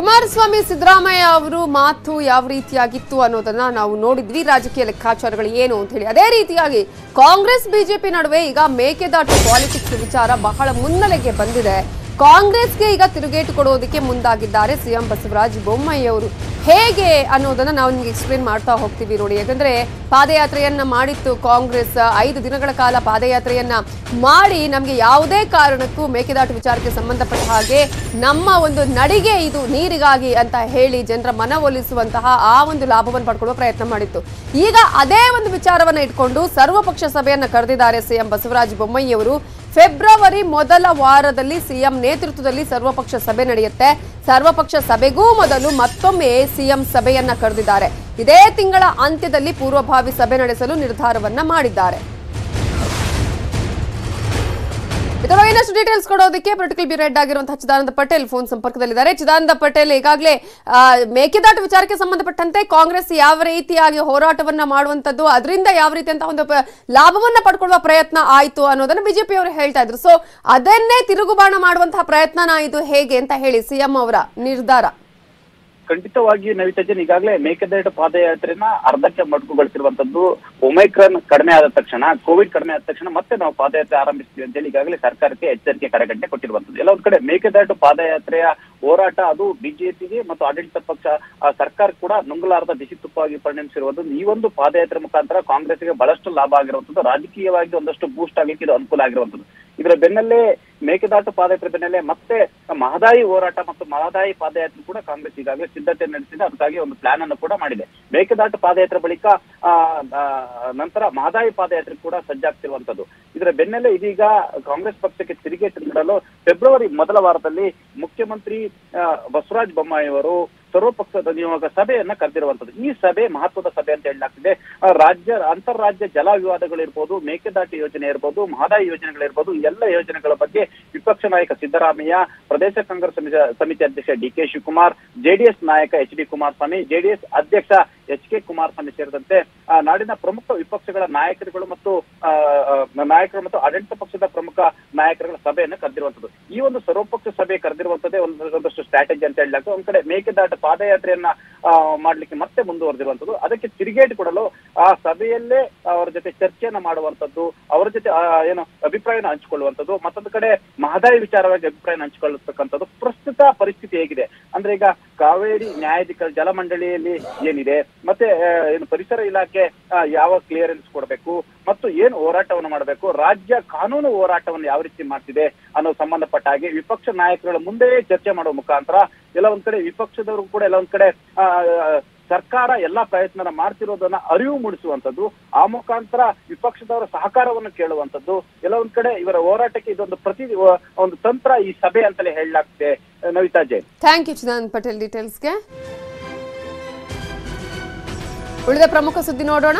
ಕುಮಾರಸ್ವಾಮಿ ಸಿದ್ದರಾಮಯ್ಯ ಅವರು ಮಾತು ಯಾವ ರೀತಿಯಾಗಿತ್ತು ಅನ್ನೋದನ್ನ ನಾವು ನೋಡಿದ್ವಿ ರಾಜಕೀಯ ಲೆಕ್ಕಾಚಾರಗಳು ಏನು ಅಂತ ಹೇಳಿ ಅದೇ ರೀತಿಯಾಗಿ ಕಾಂಗ್ರೆಸ್ ಬಿಜೆಪಿ ನಡುವೆ ಈಗ ಮೇಕೆದಾಟು ಪಾಲಿಟಿಕ್ಸ್ ವಿಚಾರ ಬಹಳ ಮುನ್ನೆಲೆಗೆ ಬಂದಿದೆ ಕಾಂಗ್ರೆಸ್ಗೆ ಈಗ ತಿರುಗೇಟು ಕೊಡೋದಕ್ಕೆ ಮುಂದಾಗಿದ್ದಾರೆ ಸಿಎಂ ಬಸವರಾಜ ಬೊಮ್ಮಾಯಿ ಅವರು ಹೇಗೆ ಅನ್ನೋದನ್ನ ನಾವು ನಿಮ್ಗೆ ಎಕ್ಸ್ಪ್ಲೇನ್ ಮಾಡ್ತಾ ಹೋಗ್ತೀವಿ ನೋಡಿ ಯಾಕಂದ್ರೆ ಪಾದಯಾತ್ರೆಯನ್ನ ಮಾಡಿತ್ತು ಕಾಂಗ್ರೆಸ್ ಐದು ದಿನಗಳ ಕಾಲ ಪಾದಯಾತ್ರೆಯನ್ನ ಮಾಡಿ ನಮಗೆ ಯಾವುದೇ ಕಾರಣಕ್ಕೂ ಮೇಕೆದಾಟು ವಿಚಾರಕ್ಕೆ ಸಂಬಂಧಪಟ್ಟ ಹಾಗೆ ನಮ್ಮ ಒಂದು ನಡಿಗೆ ಇದು ನೀರಿಗಾಗಿ ಅಂತ ಹೇಳಿ ಜನರ ಮನವೊಲಿಸುವಂತಹ ಆ ಒಂದು ಲಾಭವನ್ನು ಪಡ್ಕೊಳ್ಳುವ ಪ್ರಯತ್ನ ಮಾಡಿತ್ತು ಈಗ ಅದೇ ಒಂದು ವಿಚಾರವನ್ನ ಇಟ್ಕೊಂಡು ಸರ್ವಪಕ್ಷ ಸಭೆಯನ್ನ ಕರೆದಿದ್ದಾರೆ ಸಿಎಂ ಬಸವರಾಜ ಬೊಮ್ಮಾಯಿ ಅವರು ಫೆಬ್ರವರಿ ಮೊದಲ ವಾರದಲ್ಲಿ ಸಿಎಂ ನೇತೃತ್ವದಲ್ಲಿ ಸರ್ವಪಕ್ಷ ಸಭೆ ನಡೆಯುತ್ತೆ ಸರ್ವಪಕ್ಷ ಸಭೆಗೂ ಮೊದಲು ಮತ್ತೊಮ್ಮೆ ಸಿಎಂ ಸಭೆಯನ್ನ ಕರೆದಿದ್ದಾರೆ ಇದೇ ತಿಂಗಳ ಅಂತ್ಯದಲ್ಲಿ ಪೂರ್ವಭಾವಿ ಸಭೆ ನಡೆಸಲು ನಿರ್ಧಾರವನ್ನ ಮಾಡಿದ್ದಾರೆ ಇದರ ಇನ್ನಷ್ಟು ಡೀಟೇಲ್ಸ್ ಕೊಡೋದಕ್ಕೆ ಪೊಲಿಟಿಕಲ್ ಬ್ಯೂರೋ ಹೆಡ್ ಆಗಿರುವಂತಹ ಚಿದಾನಂದ ಪಟೇಲ್ ಫೋನ್ ಸಂಪರ್ಕದಲ್ಲಿದ್ದಾರೆ ಚಿದಾನಂದ ಪಟೇಲ್ ಈಗಾಗಲೇ ಆ, ಮೇಕೆದಾಟು ವಿಚಾರಕ್ಕೆ ಸಂಬಂಧಪಟ್ಟಂತೆ ಕಾಂಗ್ರೆಸ್ ಯಾವ ರೀತಿಯಾಗಿ ಹೋರಾಟವನ್ನ ಮಾಡುವಂತದ್ದು ಅದರಿಂದ ಯಾವ ರೀತಿಯಂತ ಒಂದು ಪ- ಲಾಭವನ್ನ ಪಡ್ಕೊಳ್ಳುವ ಪ್ರಯತ್ನ ಆಯ್ತು ಅನ್ನೋದನ್ನ ಬಿಜೆಪಿ ಅವರು ಹೇಳ್ತಾ ಇದ್ರು ಸೊ ಅದನ್ನೇ ತಿರುಗುಬಾಣ ಮಾಡುವಂತಹ ಪ್ರಯತ್ನನ ಇದು ಹೇಗೆ ಅಂತ ಹೇಳಿ ಸಿಎಂ ಅವರ ನಿರ್ಧಾರ ಖಂಡಿತವಾಗಿ ನವಿತಜನ್ ಈಗಾಗಲೇ ಮೇಕೆದಾಟು ಪಾದಯಾತ್ರೆನ ಅರ್ಧಕ್ಕೆ ಮೊಟಕುಗೊಳಿಸಿರುವಂತದ್ದು ಒಮೈಕ್ರಾನ್ ಕಡಿಮೆ ಆದ ತಕ್ಷಣ ಕೋವಿಡ್ ಕಡಿಮೆ ಆದ ತಕ್ಷಣ ಮತ್ತೆ ನಾವು ಪಾದಯಾತ್ರೆ ಆರಂಭಿಸ್ತೀವಿ ಅಂತೇಳಿ ಈಗಾಗಲೇ ಸರ್ಕಾರಕ್ಕೆ ಎಚ್ಚರಿಕೆ ಕರೆಗಂಟೆ ಕೊಟ್ಟಿರುವಂತದ್ದು ಎಲ್ಲ ಒಂದ್ ಕಡೆ ಮೇಕೆದಾಟು ಪಾದಯಾತ್ರೆಯ ಹೋರಾಟ ಅದು ಬಿಜೆಪಿಗೆ ಮತ್ತು ಆಡಳಿತ ಪಕ್ಷ ಆ, ಸರ್ಕಾರ ಕೂಡ ನುಂಗಲಾರದ ಬಿಸಿ ತುಪ್ಪವಾಗಿ ಪರಿಣಮಿಸಿರುವುದು ಈ ಒಂದು ಪಾದಯಾತ್ರೆ ಮುಖಾಂತರ ಕಾಂಗ್ರೆಸ್ಗೆ ಬಹಳಷ್ಟು ಲಾಭ ಆಗಿರುವಂತದ್ದು ರಾಜಕೀಯವಾಗಿ ಒಂದಷ್ಟು ಬೂಸ್ಟ್ ಆಗ್ಲಿಕ್ಕೆ ಇದು ಅನುಕೂಲ ಆಗಿರುವಂತದ್ದು ಇದರ ಬೆನ್ನಲ್ಲೇ ಮೇಕೆದಾಟು ಪಾದಯಾತ್ರೆ ಬೆನ್ನಲ್ಲೇ ಮತ್ತೆ ಮಹದಾಯಿ ಹೋರಾಟ ಮತ್ತು ಮಹದಾಯಿ ಪಾದಯಾತ್ರೆ ಕೂಡ ಕಾಂಗ್ರೆಸ್ ಈಗಾಗಲೇ ಸಿದ್ಧತೆ ನಡೆಸಿದೆ ಅದಕ್ಕಾಗಿ ಒಂದು ಪ್ಲಾನ್ ಅನ್ನು ಕೂಡ ಮಾಡಿದೆ ಮೇಕೆದಾಟು ಪಾದಯಾತ್ರೆ ಬಳಿಕ ಆ, ಆ, ನಂತರ ಮಹದಾಯಿ ಪಾದಯಾತ್ರೆ ಕೂಡ ಸಜ್ಜಾಗ್ತಿರುವಂತದ್ದು ಇದರ ಬೆನ್ನಲ್ಲೇ ಇದೀಗ ಕಾಂಗ್ರೆಸ್ ಪಕ್ಷಕ್ಕೆ ತಿರುಗೇಟು ನೀಡಲು ಫೆಬ್ರವರಿ ಮೊದಲ ವಾರದಲ್ಲಿ ಮುಖ್ಯಮಂತ್ರಿ ಆ, ಬಸವರಾಜ ಬೊಮ್ಮಾಯಿ ಅವರು ಸರ್ವಪಕ್ಷದ ನಿಯೋಗ ಸಭೆಯನ್ನ ಕರೆದಿರುವಂತದ್ದು ಈ ಸಭೆ ಮಹತ್ವದ ಸಭೆ ಅಂತ ಹೇಳಲಾಗ್ತಿದೆ ಆ, ರಾಜ್ಯ ಅಂತಾರಾಜ್ಯ ಜಲ ವಿವಾದಗಳಿರ್ಬೋದು ಮೇಕೆದಾಟು ಯೋಜನೆ ಇರ್ಬೋದು ಮಹದಾಯಿ ಯೋಜನೆಗಳಿರ್ಬೋದು ಈ ಎಲ್ಲ ಯೋಜನೆಗಳ ಬಗ್ಗೆ ವಿಪಕ್ಷ ನಾಯಕ ಸಿದ್ದರಾಮಯ್ಯ ಪ್ರದೇಶ ಕಾಂಗ್ರೆಸ್ ಸಮಿತಿ ಸಮಿತಿ ಅಧ್ಯಕ್ಷ ಡಿ ಕೆ ಶಿವಕುಮಾರ್ ಜೆಡಿಎಸ್ ನಾಯಕ ಎಚ್ ಡಿ ಕುಮಾರಸ್ವಾಮಿ ಜೆಡಿಎಸ್ ಅಧ್ಯಕ್ಷ ಎಚ್ ಕೆ ಕುಮಾರಸ್ವಾಮಿ ಸೇರಿದಂತೆ ಆ, ನಾಡಿನ ಪ್ರಮುಖ ವಿಪಕ್ಷಗಳ ನಾಯಕರುಗಳು ಮತ್ತು ಆ, ಆ, ನಾಯಕರು ಮತ್ತು ಆಡಳಿತ ಪಕ್ಷದ ಪ್ರಮುಖ ನಾಯಕರುಗಳ ಸಭೆಯನ್ನು ಕರೆದಿರುವಂತದ್ದು ಈ ಒಂದು ಸರ್ವಪಕ್ಷ ಸಭೆ ಕರೆದಿರುವಂತದ್ದೇ ಒಂದು ಒಂದಷ್ಟು ಸ್ಟ್ರಾಟಜಿ ಅಂತ ಹೇಳಲಾಗ್ತದೆ ಒಂದ್ ಕಡೆ ಮೇಕೆದಾಟು ಪಾದಯಾತ್ರೆಯನ್ನ ಆ, ಮಾಡ್ಲಿಕ್ಕೆ ಮತ್ತೆ ಮುಂದುವರೆದಿರುವಂತದ್ದು ಅದಕ್ಕೆ ತಿರುಗೇಟು ಕೊಡಲು ಆ ಸಭೆಯಲ್ಲೇ ಅವರ ಜೊತೆ ಚರ್ಚೆಯನ್ನ ಮಾಡುವಂತದ್ದು ಅವರ ಜೊತೆ ಆ, ಏನು ಅಭಿಪ್ರಾಯನ ಹಂಚಿಕೊಳ್ಳುವಂತದ್ದು ಮತ್ತೊಂದು ಕಡೆ ಮಹದಾಯಿ ವಿಚಾರವಾಗಿ ಅಭಿಪ್ರಾಯನ ಹಂಚಿಕೊಳ್ಳತಕ್ಕಂಥದ್ದು ಪ್ರಸ್ತುತ ಪರಿಸ್ಥಿತಿ ಹೇಗಿದೆ ಅಂದ್ರೆ ಈಗ ಕಾವೇರಿ ನ್ಯಾಯಾಧಿಕರಣ ಜಲಮಂಡಳಿಯಲ್ಲಿ ಏನಿದೆ ಮತ್ತೆ ಆ, ಏನು ಪರಿಸರ ಇಲಾಖೆ ಆ, ಯಾವ ಕ್ಲಿಯರೆನ್ಸ್ ಕೊಡಬೇಕು ಮತ್ತು ಏನು ಹೋರಾಟವನ್ನು ಮಾಡಬೇಕು ರಾಜ್ಯ ಕಾನೂನು ಹೋರಾಟವನ್ನು ಯಾವ ರೀತಿ ಮಾಡ್ತಿದೆ ಅನ್ನೋ ಸಂಬಂಧಪಟ್ಟ ಹಾಗೆ ವಿಪಕ್ಷ ನಾಯಕರುಗಳ ಮುಂದೆ ಚರ್ಚೆ ಮಾಡುವ ಮುಖಾಂತರ ಎಲ್ಲ ಒಂದ್ ಕಡೆ ವಿಪಕ್ಷದವರು ಕೂಡ ಎಲ್ಲ ಒಂದ್ ಕಡೆ ಆ, ಸರ್ಕಾರ ಎಲ್ಲಾ ಪ್ರಯತ್ನ ಮಾಡ್ತಿರೋದನ್ನ ಅರಿವು ಮೂಡಿಸುವಂತದ್ದು ಆ ಮುಖಾಂತರ ವಿಪಕ್ಷದವರ ಸಹಕಾರವನ್ನು ಕೇಳುವಂತದ್ದು ಎಲ್ಲ ಒಂದ್ ಕಡೆ ಇವರ ಹೋರಾಟಕ್ಕೆ ಇದೊಂದು ಪ್ರತಿ ಒಂದು ತಂತ್ರ ಈ ಸಭೆ ಅಂತಲೇ ಹೇಳಲಾಗ್ತಿದೆ ನವಿತಾ ಜೈನ್ ಥ್ಯಾಂಕ್ ಯು ಚಿದಾನಂದ ಪಟೇಲ್ ಡೀಟೇಲ್ಸ್ಗೆ ಉಳಿದ ಪ್ರಮುಖ ಸುದ್ದಿ ನೋಡೋಣ